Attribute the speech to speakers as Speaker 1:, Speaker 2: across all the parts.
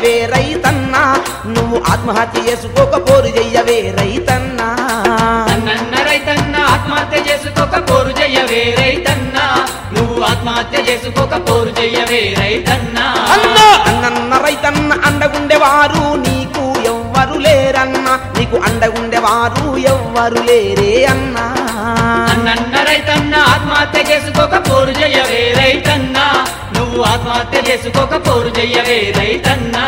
Speaker 1: చెయ్యవే రైతన్నా నువ్వు ఆత్మహత్య చేసుకోక పోరు చెయ్యవే రైతన్నా
Speaker 2: అన్నన్న రైతన్న ఆత్మహత్య చేసుకోక పోరు చెయ్యవే రైతన్న నువ్వు ఆత్మహత్య చేసుకోక పోరు చెయ్యవే రైతన్న
Speaker 1: అన్నా అన్నన్న రైతన్న అండగుండేవారు నీకు ఎవ్వరు లేరన్నా నీకు అండగుండేవారు ఎవ్వరు లేరే అన్నా
Speaker 2: అన్నన్న రైతన్న ఆత్మహత్య చేసుకోక పోరు చెయ్యవే రైతన్న నువ్వు ఆత్మహత్య చేసుకోక పోరు చెయ్యవే రైతన్నా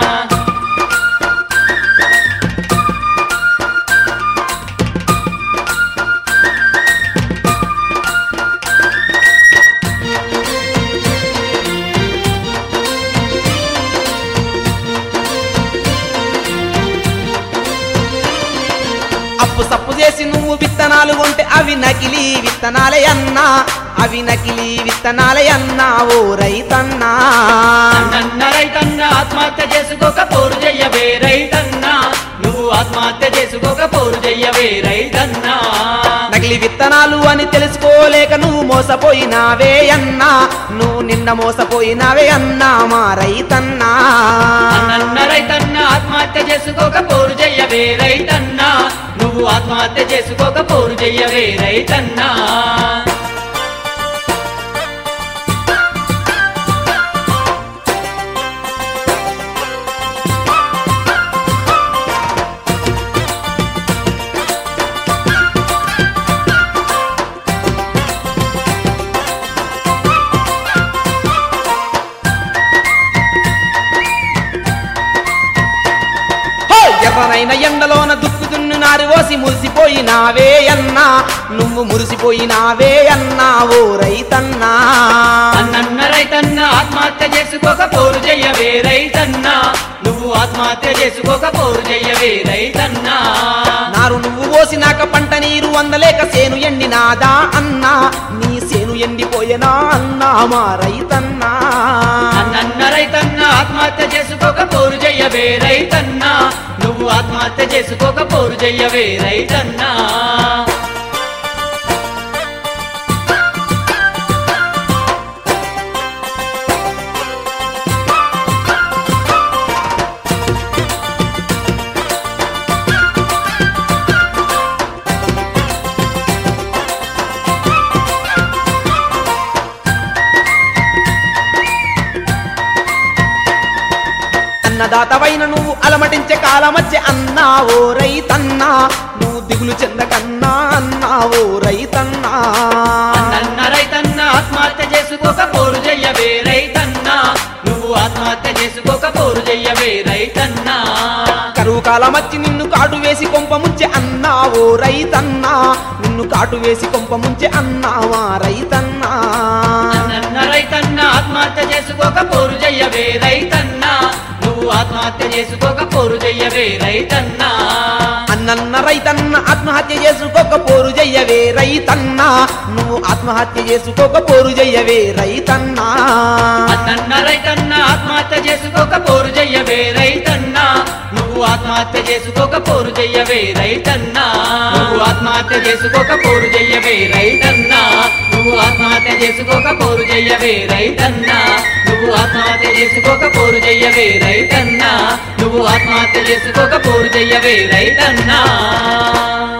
Speaker 1: అప్పు సప్పు చేసి నువ్వు విత్తనాలు కొంటే అవి నకిలీ విత్తనాలే అన్నా అవి నకిలీ విత్తనాలే అన్నా ఓ రైతన్నా
Speaker 2: అన్నన్న రైతన్న ఆత్మహత్య చేసుకోక పోరు చెయ్యవే రైతన్నా నువ్వు ఆత్మహత్య చేసుకోక పోరు చెయ్యవే రైతన్నా
Speaker 1: నకిలీ విత్తనాలు అని తెలుసుకోలేక నువ్వు మోసపోయినావే అన్నా నువ్వు నిన్న మోసపోయినావే అన్నా మా రైతన్నా
Speaker 2: అన్నన్న రైతన్న ఆత్మహత్య చేసుకోక పోరు చెయ్యవే రైతన్నా నువ్వు ఆత్మహత్య చేసుకోక పోరు చెయ్యవే రైతన్నా
Speaker 1: హో! ఎర్రనైన ఎండలోన దుక్కు దున్ను నారి ఓసి మురిసిపోయినావే అన్నా నువ్వు మురిసిపోయినావే అన్నా ఓ రైతన్నా
Speaker 2: అన్నన్న రైతన్న ఆత్మహత్య చేసుకోక పోరు చెయ్యవే రైతన్నా నువ్వు ఆత్మహత్య చేసుకోక పోరు చెయ్యవే రైతన్నా
Speaker 1: నారు నువ్వు పోసినాక పంట నీరు అందలేక సేను ఎండినాదా అన్నా నీ సేను ఎండిపోయేనా అన్నా మా రైతన్నా
Speaker 2: అన్నన్న రైతన్న ఆత్మహత్య చేసుకోక పోరు చెయ్యవే రైతన్నా నువ్వు ఆత్మహత్య చేసుకోక పోరు చెయ్యవే రైతన్నా
Speaker 1: అన్నదాతవైన నువ్వు అలమటించే కాలమచ్చే అన్నా ఓ రైతన్నా నువ్వు దిగులు చెందకన్నా అన్నా ఓ రైతన్నా
Speaker 2: అన్నన్న రైతన్న ఆత్మహత్య చేసుకోక పోరు చెయ్యవే రైతన్నా నువ్వు ఆత్మహత్య చేసుకోక పోరు చెయ్యవే రైతన్నా
Speaker 1: కరువు కాలమచ్చి నిన్ను కాటు వేసి కొంప ముంచె అన్నా ఓ రైతన్నా నిన్ను కాటు వేసి కొంప ముంచె అన్నావా రైతన్నా
Speaker 2: అన్నన్న రైతన్న ఆత్మహత్య చేసుకోక పోరు చెయ్యవే రైతన్నా నువ్వు ఆత్మహత్య చేసుకోక పోరు చెయ్యవే రైతన్నా
Speaker 1: అన్నన్న రైతన్న ఆత్మహత్య చేసుకోక పోరు చెయ్యవే రైతన్నా నువ్వు ఆత్మహత్య చేసుకోక పోరు చెయ్యవే రైతన్నా
Speaker 2: అన్నన్న రైతన్న ఆత్మహత్య చేసుకోక పోరు చెయ్యవే రైతన్నా నువ్వు ఆత్మహత్య చేసుకోక పోరు చెయ్యవే రైతన్నా నువ్వు ఆత్మహత్య చేసుకోక పోరు చెయ్యవే రైతన్నా నువ్వు ఆత్మహత్య చేసుకోక పోరు చెయ్యవే రైతన్నా నువ్వు ఆత్మహత్య చేసుకోక పోరు చెయ్యవే రైతన్నా నువ్వు ఆత్మహత్య చేసుకోక పోరు చెయ్యవే రైతన్నా